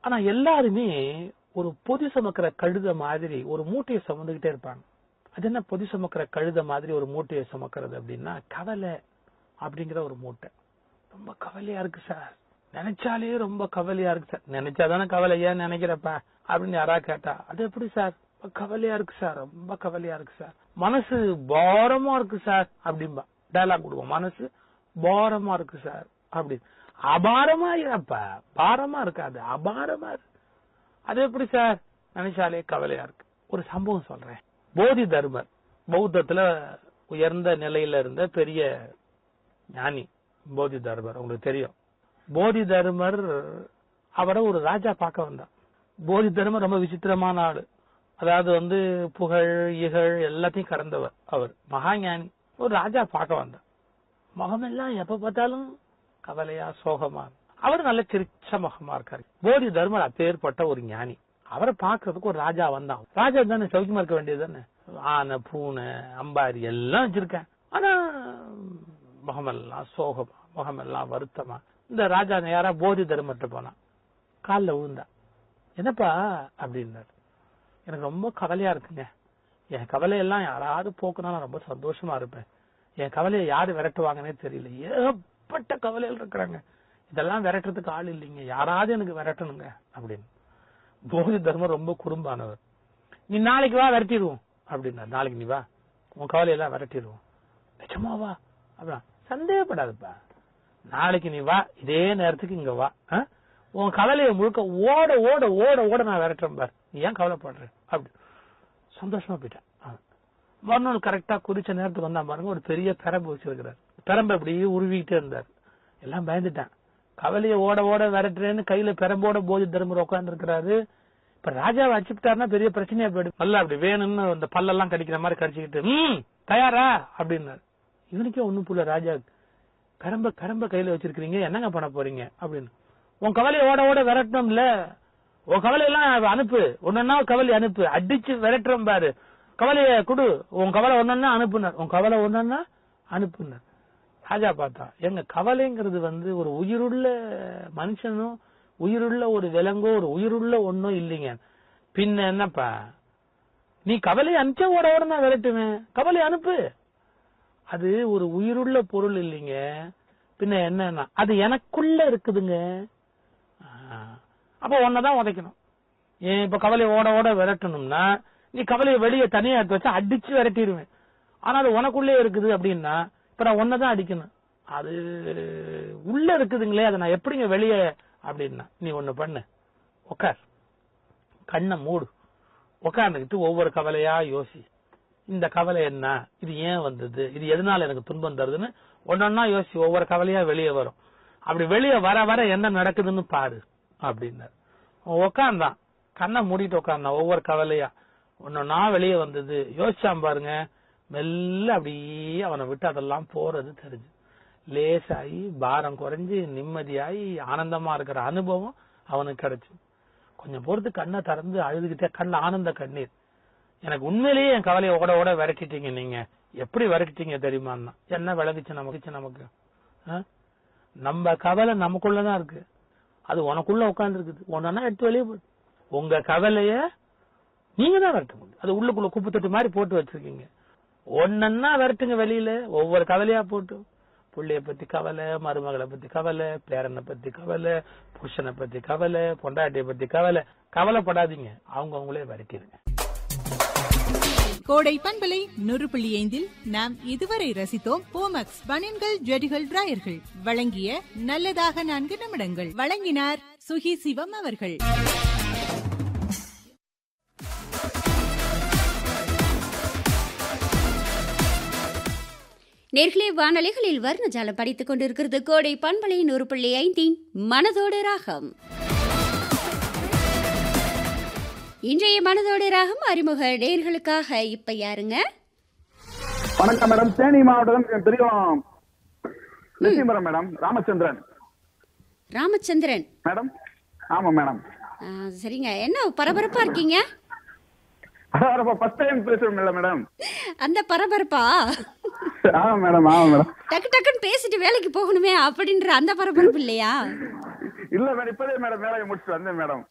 ஆனா எல்லாருமே ஒரு பொதி சுமக்கிற கழுத மாதிரி ஒரு மூட்டையை சுமந்துகிட்டே இருப்பாங்க அது என்ன பொதி சுமக்கிற கழுத மாதிரி ஒரு மூட்டையை சுமக்கிறது அப்படின்னா கவலை அப்படிங்கிற ஒரு மூட்டை ரொம்ப கவலையா இருக்கு சார் நினைச்சாலே ரொம்ப கவலையா இருக்கு சார் நினைச்சாதானே கவலை ஏன் நினைக்கிறப்ப அப்படின்னு யாரா கேட்டா அது எப்படி சார் ரொம்ப கவலையா இருக்கு சார் ரொம்ப கவலையா இருக்கு சார் மனசு பாரமா இருக்கு சார் அப்படிம்பா டயலாக் கொடுவோம் மனசு பாரமா இருக்கு சார் அப்படி அபாரமா இருப்ப பாரமா இருக்காது அபாரமா இருக்கு அது எப்படி சார் நினைச்சாலே கவலையா இருக்கு ஒரு சம்பவம் சொல்றேன் போதி தர்மர் பௌத்தத்துல உயர்ந்த நிலையில இருந்த பெரிய ஞானி போதி தர்மர் உங்களுக்கு தெரியும் போதி தர்மர் அவரை ஒரு ராஜா பார்க்க வந்தார் போதி தர்மர் ரொம்ப விசித்திரமான ஆளு அதாவது வந்து புகழ் இகழ் எல்லாத்தையும் கடந்தவர் அவர் மகாஞானி ஒரு ராஜா பார்க்க வந்தார் முகமெல்லாம் எப்ப பார்த்தாலும் கவலையா சோகமா அவர் நல்ல சிரிச்ச முகமா இருக்காரு போதி தர்மர் அப்பேற்பட்ட ஒரு ஞானி அவரை பாக்குறதுக்கு ஒரு ராஜா வந்தான் ராஜா தானே சௌக்கியமா இருக்க வேண்டியது தானே ஆனை பூனை அம்பாரி எல்லாம் வச்சிருக்கேன் ஆனா முகமெல்லாம் சோகமா முகமெல்லாம் வருத்தமா இந்த ராஜா நேரா போதி தர்மர்கிட்ட போனான் காலில் விழுந்தா என்னப்பா அப்படின்னாரு எனக்கு ரொம்ப கவலையா இருக்குங்க என் கவலையெல்லாம் யாராவது போக்குனா நான் ரொம்ப சந்தோஷமா இருப்பேன் என் கவலையை யாரு விரட்டுவாங்கன்னே தெரியல ஏகப்பட்ட கவலைகள் இருக்கிறாங்க இதெல்லாம் விரட்டுறதுக்கு ஆள் இல்லைங்க யாராவது எனக்கு விரட்டணுங்க அப்படின்னு போதி தர்மர் ரொம்ப குறும்பானவர் நீ நாளைக்கு வா விரட்டிடுவோம் அப்படின்னா நாளைக்கு நீ வா உன் கவலையெல்லாம் விரட்டிடுவோம் நிஜமாவா அப்படின்னா சந்தேகப்படாதப்பா நாளைக்கு நீ வா இதே நேரத்துக்கு இங்க வா ஆ? உன் கவலையை முழுக்க ஓட ஓட ஓட ஓட நான் விரட்டுறேன் பார் நீ ஏன் கவலைப்படுற அப்படி சந்தோஷமா போயிட்டேன் ஆ. மறுநாள் கரெக்டா குறிச்ச நேரத்துக்கு வந்தா பாருங்க ஒரு பெரிய பெரம்பு வச்சிருக்கிறார் பெரம்பு அப்படியே உருவிக்கிட்டே இருந்தார் எல்லாம் பயந்துட்டான் கவலையை ஓட ஓட விரட்டுறேன்னு கையில பெரம்போட போதி தர்மர் உட்கார்ந்து இருக்கிறாரு இப்ப ராஜாவை அடிச்சுட்டாருன்னா பெரிய பிரச்சனையா போயிடும் நல்லா அப்படி வேணும்னு அந்த பல்லெல்லாம் கடிக்கிற மாதிரி கடிச்சுக்கிட்டு ம் தயாரா அப்படின்னாரு இவனுக்கே ஒண்ணும் புள்ள ராஜா பெரம்ப பெரம்ப கையில வச்சிருக்கீங்க என்னங்க பண்ண போறீங்க அப்படின்னு உன் கவலையை ஓட ஓட விரட்டணும்ல உன் கவலையெல்லாம் அனுப்பு ஒன்னொன்னா கவலை அனுப்பு அடிச்சு விரட்டுறோம் பாரு கவலைய குடு உன் கவலை ஒன்னொன்னா அனுப்புனார் உன் கவலை ஒன்னொன்னா அனுப்புனார் ராஜா பார்த்தா எங்க கவலைங்கிறது வந்து ஒரு உயிருள்ள மனுஷனும் உயிருள்ள ஒரு விலங்கோ ஒரு உயிருள்ள ஒண்ணும் இல்லைங்க பின்ன என்னப்பா நீ கவலை அனுப்பிச்ச ஓட ஓட நான் விரட்டுவேன் கவலை அனுப்பு அது ஒரு உயிருள்ள பொருள் இல்லைங்க பின்ன என்னன்னா அது எனக்குள்ள இருக்குதுங்க ஆ, அப்ப உன்னதான் உதைக்கணும் ஏன் இப்ப கவலை ஓட ஓட விரட்டணும்னா நீ கவலையை வெளியே தனியா எடுத்து வச்சா அடிச்சு விரட்டிடுவேன் ஆனா அது உனக்குள்ளே இருக்குது அப்படின்னா இப்ப நான் ஒன்னதான் அடிக்கணும் அது உள்ள இருக்குதுங்களே அதை நான் எப்படிங்க வெளியே அப்படின்னா நீ ஒண்ணு பண்ணு உட்கார் கண்ணை மூடு உட்கார்ந்துக்கிட்டு ஒவ்வொரு கவலையா யோசி இந்த கவலை என்ன இது ஏன் வந்தது இது எதனால எனக்கு துன்பம் தருதுன்னு ஒன்னொன்னா யோசி ஒவ்வொரு கவலையா வெளியே வரும் அப்படி வெளியே வர வர என்ன நடக்குதுன்னு பாரு அப்படின்னாரு அவன் உட்கார்ந்தான் கண்ணை மூடிட்டு உட்கார்ந்தான் ஒவ்வொரு கவலையா ஒன்னொன்னா வெளியே வந்தது யோசிச்சான் பாருங்க மெல்ல அப்படியே அவனை விட்டு அதெல்லாம் போறது தெரிஞ்சு லேசாயி பாரம் குறைஞ்சு நிம்மதியாயி ஆனந்தமா இருக்கிற அனுபவம் அவனுக்கு கிடைச்சு கொஞ்சம் பொறுத்து கண்ணை திறந்து அழுதுகிட்டே கண்ணுல ஆனந்த கண்ணீர் எனக்கு உண்மையிலேயே என் கவலையை ஓட ஓட விரட்டிட்டீங்க நீங்க எப்படி விரட்டிட்டீங்க தெரியுமான்னா என்ன விளக்குச்சு நமக்கு நமக்கு ஆ? நம்ம கவலை நமக்குள்ளதான் இருக்கு அது உனக்குள்ள உட்கார்ந்து இருக்குது ஒன்னா எடுத்து வெளியே போடு உங்க கவலைய நீங்க தான் விரட்ட முடியும் அது உள்ளுக்குள்ள குப்பை தொட்டி மாதிரி போட்டு வச்சிருக்கீங்க ஒன்னொன்னா விரட்டுங்க வெளியில ஒவ்வொரு கவலையா போட்டு புள்ளைய பத்தி கவலை மருமகளை பத்தி கவலை பேரனை பத்தி கவலை புருஷனை பத்தி கவலை பொண்டாட்டிய பத்தி கவலை கவலைப்படாதீங்க அவங்க அவங்களே விரட்டிடுங்க கோடை பண்பலை நூறு புள்ளி ஐந்தில் நாம் இதுவரை ரசித்தோம் போமக்ஸ் பனியன்கள் ஜெடிகள் டிராயர்கள் வழங்கிய நல்லதாக நான்கு நிமிடங்கள் வழங்கினார் சுகி சிவம் அவர்கள் நேர்களே வானொலிகளில் வர்ணஜாலம் படித்துக் கொண்டிருக்கிறது கோடை பண்பலை நூறு புள்ளி ஐந்தின் மனதோடு ராகம் இன்றைய மனதோடு ராகம் அறிமுக நேர்களுக்காக இப்ப யாருங்க வணக்கம் மேடம் தேனி மாவட்டம் தெரியும் நிச்சயமரம் மேடம் ராமச்சந்திரன் ராமச்சந்திரன் மேடம் ஆமா மேடம் ஆ, சரிங்க என்ன பரபரப்பா இருக்கீங்க ஃபர்ஸ்ட் டைம் பேசுறோம் இல்ல மேடம் அந்த பரபரப்பா ஆமா மேடம் ஆமா மேடம் டக்கு டக்குன்னு பேசிட்டு வேலைக்கு போகணுமே அப்படின்ற அந்த பரபரப்பு இல்லையா இல்ல மேடம் இப்பதே மேடம் வேலையை முடிச்சுட்டு வந்தேன் மேடம்